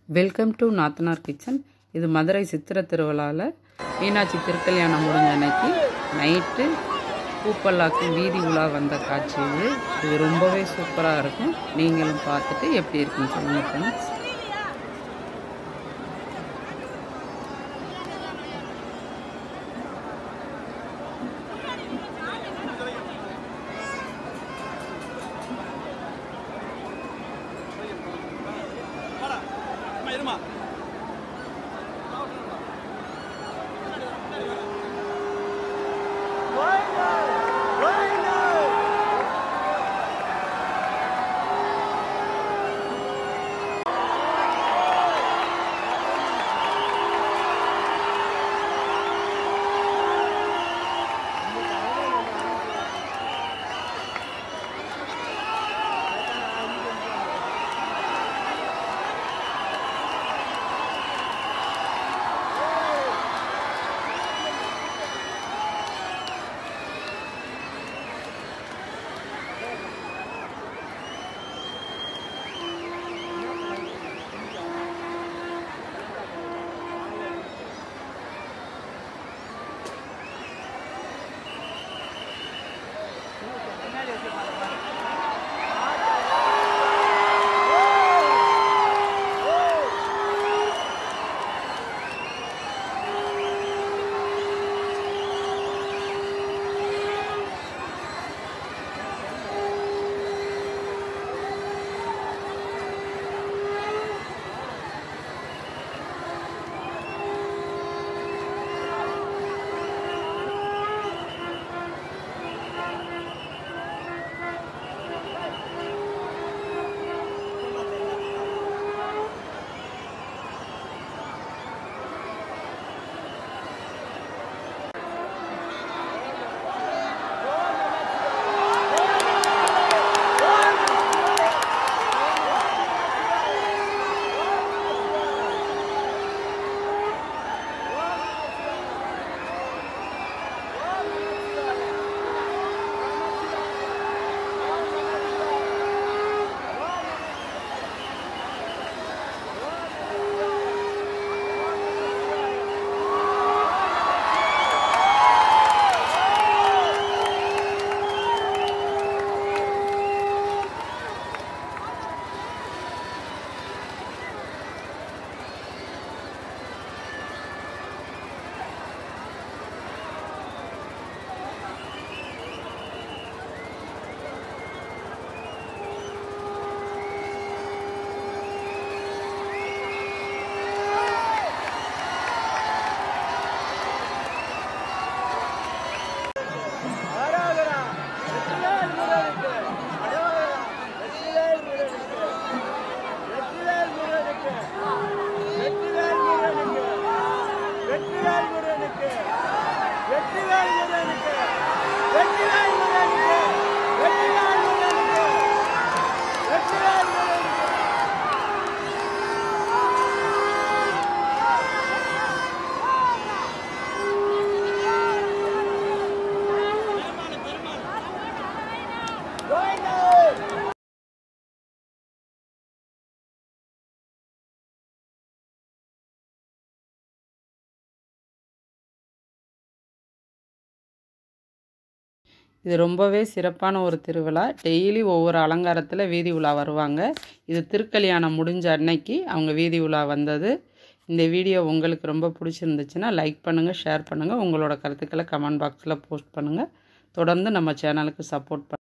welcome to நாத்தனார் kitchen இது மதுரை சித்திரை திருவிழாவில் மீனாட்சி திருக்கல்யாணம் முடிஞ்ச அன்னைக்கு நைட்டு பூப்பல்லாக்கு வீதி உலா வந்த காட்சி இது இது ரொம்பவே சூப்பராக இருக்கும் நீங்களும் பார்த்துட்டு எப்படி இருக்குன்னு சொல்லுங்கள் ஃப்ரெண்ட்ஸ் இருமா இது ரொம்பவே சிறப்பான ஒரு திருவிழா டெய்லி ஒவ்வொரு அலங்காரத்தில் வீதி உலா வருவாங்க இது திருக்கல்யாணம் முடிஞ்ச அன்னைக்கு அவங்க வீதி உலா வந்தது இந்த வீடியோ உங்களுக்கு ரொம்ப பிடிச்சிருந்துச்சுன்னா லைக் பண்ணுங்கள் ஷேர் பண்ணுங்கள் உங்களோட கருத்துக்களை கமெண்ட் பாக்ஸில் போஸ்ட் பண்ணுங்கள் தொடர்ந்து நம்ம சேனலுக்கு சப்போர்ட் பண்ண